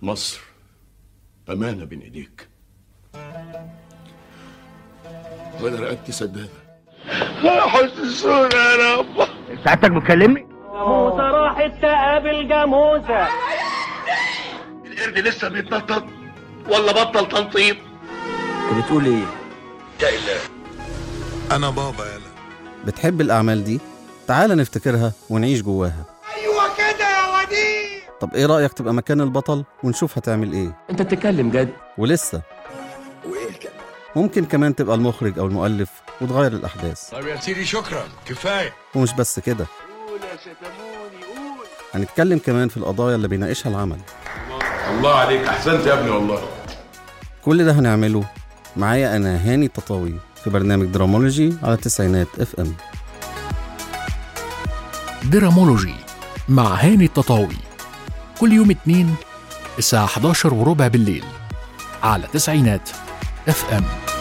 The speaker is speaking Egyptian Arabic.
مصر أمانة بين إيديك وأنا رقبتي سدادة حسسونا يا رب سعادتك بتكلمني؟ موسى راحت تقابل جاموسة القرد لسه بيتنطط ولا بطل تنطيط انت بتقول ايه؟ انا بابا يلا بتحب الأعمال دي؟ تعال نفتكرها ونعيش جواها ايوه كده يا وديع طب إيه رأيك تبقى مكان البطل ونشوف هتعمل إيه؟ انت بتتكلم جد ولسه ممكن كمان تبقى المخرج أو المؤلف وتغير الأحداث طب يا سيدي شكرا كفايه ومش بس كده هنتكلم كمان في القضايا اللي بيناقشها العمل الله عليك أحسنت يا ابني والله كل ده هنعمله معايا أنا هاني تطاوي في برنامج درامولوجي على تسعينات اف ام درامولوجي مع هاني التطاوي كل يوم اثنين الساعة 11 وربع بالليل على تسعينات اف ام